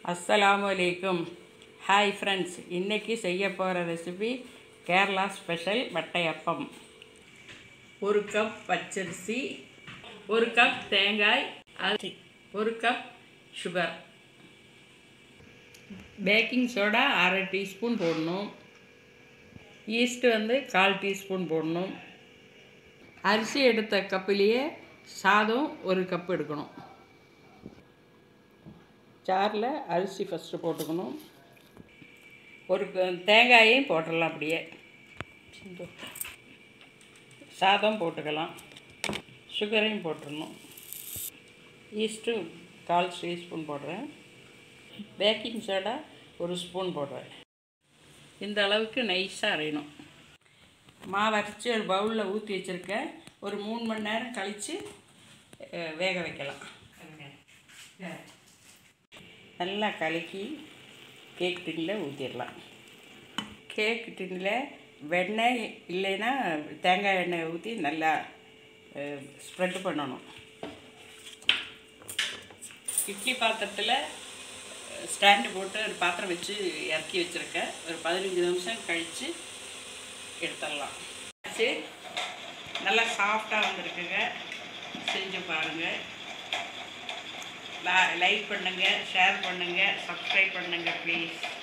அஸ்ஸலாமு அலைக்கும் hi friends இன்றைக்கி செய்ய போகிற ரெசிபி கேரளா ஸ்பெஷல் வட்டையப்பம் ஒரு கப் பச்சரிசி ஒரு கப் தேங்காய் அரிசி ஒரு கப் சுகர் பேக்கிங் சோடா அரை டீஸ்பூன் போடணும் ஈஸ்ட் வந்து கால் டீஸ்பூன் போடணும் அரிசி எடுத்த கப்பிலேயே சாதம் ஒரு கப் எடுக்கணும் ஜாரில் அரிசி ஃபஸ்ட்டு போட்டுக்கணும் ஒரு க- தேங்காயையும் போட்டுடலாம் அப்படியே சிந்து. சாதம் போட்டுக்கலாம் சுகரையும் போட்டுடணும் ஈஸ்ட்டு கால் டீஸ்பூன் போடுறேன் பேக்கிங் சோடா ஒரு ஸ்பூன் போடுறேன் இந்த அளவுக்கு நைஸாக அரையணும் மாவு அரைச்சி ஒரு பவுலில் ஊற்றி வச்சுருக்கேன் ஒரு மூணு மணி நேரம் கழித்து வேக வைக்கலாம் நல்லா கலக்கி கேக் டின்னில் ஊற்றிடலாம் கேக் டின்னில் வெண்ணெய் இல்லைன்னா தேங்காய் எண்ணெய் ஊற்றி நல்லா ஸ்ப்ரெட் பண்ணணும் இட்லி பாத்திரத்தில் ஸ்டாண்டு போட்டு ஒரு பாத்திரம் வச்சு இறக்கி வச்சுருக்கேன் ஒரு பதினஞ்சு நிமிஷம் கழித்து எடுத்துடலாம் வச்சு நல்லா சாஃப்டாக வந்திருக்குங்க செஞ்சு பாருங்கள் லைக் பண்ணுங்கள் ஷேர் பண்ணுங்கள் சப்ஸ்கிரைப் பண்ணுங்கள் ப்ளீஸ்